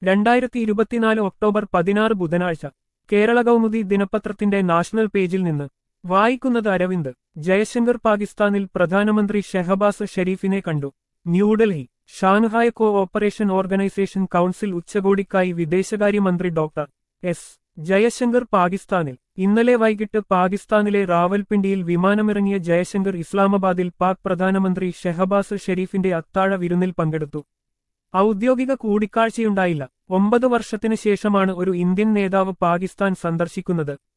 രണ്ടായിരത്തി ഇരുപത്തിനാല് ഒക്ടോബർ പതിനാറ് ബുധനാഴ്ച കേരള കൗമുദി ദിനപത്രത്തിന്റെ നാഷണൽ പേജിൽ നിന്ന് വായിക്കുന്നത് അരവിന്ദ് ജയശങ്കർ പാകിസ്ഥാനിൽ പ്രധാനമന്ത്രി ഷെഹബാസ് ഷെരീഫിനെ കണ്ടു New Delhi Shanghai cooperation organisation council ഉച്ചകോടിക്കായി വിദേശകാര്യമന്ത്രി ഡോക്ടർ എസ് ജയശങ്കർ പാകിസ്ഥാനിൽ ഇന്നലെ വൈകിട്ട് പാകിസ്ഥാനിലെ റാവൽപിണ്ടിയിൽ വിമാനമിറങ്ങിയ ജയശങ്കർ ഇസ്ലാമാബാദിൽ പാക് പ്രധാനമന്ത്രി ഷെഹബാസ് ഷെരീഫിന്റെ അത്താഴ വിരുന്നിൽ പങ്കെടുത്തു ഔദ്യോഗിക കൂടിക്കാഴ്ചയുണ്ടായില്ല ഒമ്പത് വർഷത്തിനു ശേഷമാണ് ഒരു ഇന്ത്യൻ നേതാവ് പാകിസ്ഥാൻ സന്ദർശിക്കുന്നത്